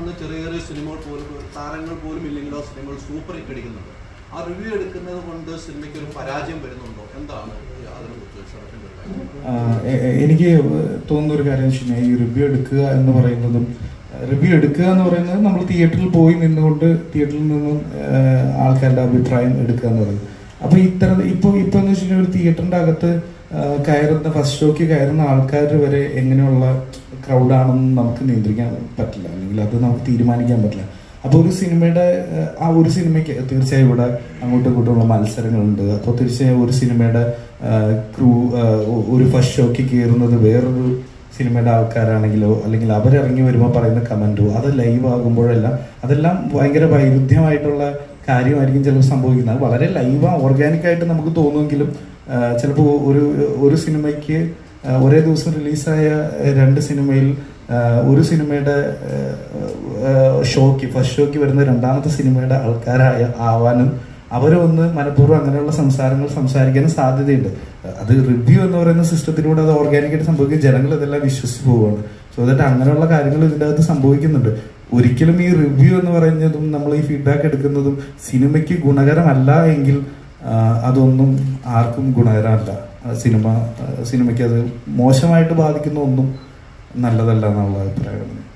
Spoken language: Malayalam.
കാണുന്ന ചെറിയ ചെറിയ സിനിമകൾ പോലും താരങ്ങൾ പോലും ഇല്ലെങ്കിലും ആ സിനിമകൾ സൂപ്പർ ഹിറ്റ് അടിക്കുന്നുണ്ട് ആ റിവ്യൂ എടുക്കുന്നത് കൊണ്ട് സിനിമയ്ക്ക് ഒരു പരാജയം വരുന്നുണ്ടോ എന്താണ് ഈ അതിനെക്കുറിച്ച് ഷറഫിന്റെ ഒരു കാര്യം ആ, എ- എ- എനിക്ക് തോന്നുന്ന ഒരു കാര്യം വെച്ച് കഴിഞ്ഞാൽ ഈ റിവ്യൂ എടുക്കുക എന്ന് പറയുന്നതും റിവ്യൂ എടുക്കുക എന്ന് പറയുന്നത് നമ്മൾ തിയേറ്ററിൽ പോയി നിന്നുകൊണ്ട് തിയേറ്ററിൽ നിന്നും ആ, ആൾക്കാരുടെ അഭിപ്രായം എടുക്കുക എന്ന് പറയുന്നത് അപ്പൊ ഇത്തരം ഇപ്പോൾ ഇപ്പൊ എന്ന് വെച്ച് കഴിഞ്ഞാൽ ഒരു തിയേറ്ററിന്റെ അകത്ത് ആ, കയറുന്ന ഫസ്റ്റ് ഷോക്ക് കയറുന്ന ആൾക്കാർ വരെ എങ്ങനെയുള്ള ക്രൗഡാണെന്ന് നമുക്ക് നിയന്ത്രിക്കാൻ പറ്റില്ല അല്ലെങ്കിൽ അത് നമുക്ക് തീരുമാനിക്കാൻ പറ്റില്ല അപ്പോൾ ഒരു സിനിമയുടെ ആ, ആ ഒരു സിനിമയ്ക്ക് തീർച്ചയായും ഇവിടെ അങ്ങോട്ടും ഇങ്ങോട്ടുമുള്ള മത്സരങ്ങളുണ്ട് അപ്പോൾ തീർച്ചയായും ഒരു സിനിമയുടെ ക്രൂ ഒരു ഫസ്റ്റ് ഷോക്ക് കയറുന്നത് വേറൊരു സിനിമയുടെ ആൾക്കാരാണെങ്കിലോ അല്ലെങ്കിൽ അവരിറങ്ങി വരുമ്പോൾ പറയുന്ന കമന്റോ അത് ലൈവ് ആകുമ്പോഴെല്ലാം അതെല്ലാം ഭയങ്കര വൈരുദ്ധ്യമായിട്ടുള്ള കാര്യമായിരിക്കും ചിലപ്പോൾ സംഭവിക്കുന്നത് അത് വളരെ ലൈവ് ഓർഗാനിക് ആയിട്ട് നമുക്ക് തോന്നുമെങ്കിലും ചിലപ്പോൾ ഒരു ഒരു സിനിമയ്ക്ക് ആ, ഒരേ ദിവസം റിലീസായ രണ്ട് സിനിമയിൽ ആ, ഒരു സിനിമയുടെ ഷോക്ക് ഫസ്റ്റ് ഷോക്ക് വരുന്ന രണ്ടാമത്തെ സിനിമയുടെ ആൾക്കാരായ ആവാനും അവരെ ഒന്ന് മനഃപൂർവ്വം അങ്ങനെയുള്ള സംസാരങ്ങൾ സംസാരിക്കാനും സാധ്യതയുണ്ട് അത് റിവ്യൂ എന്ന് പറയുന്ന സിസ്റ്റത്തിലൂടെ അത് ഓർഗാനിക്കായിട്ട് സംഭവിക്കും ജനങ്ങൾ ഇതെല്ലാം വിശ്വസിച്ച് പോവുകയാണ് സോ ദാറ്റ് അങ്ങനെയുള്ള കാര്യങ്ങൾ ഇതിൻ്റെ അകത്ത് സംഭവിക്കുന്നുണ്ട് ഒരിക്കലും ഈ റിവ്യൂ എന്ന് പറയുന്നതും നമ്മൾ ഈ ഫീഡ്ബാക്ക് എടുക്കുന്നതും സിനിമയ്ക്ക് ഗുണകരമല്ല എങ്കിൽ ആ, അതൊന്നും ആർക്കും ഗുണകരമല്ല ആ, സിനിമ ആ, സിനിമയ്ക്ക് അത് മോശമായിട്ട് ബാധിക്കുന്ന ഒന്നും നല്ലതല്ല എന്നുള്ള അഭിപ്രായമാണ്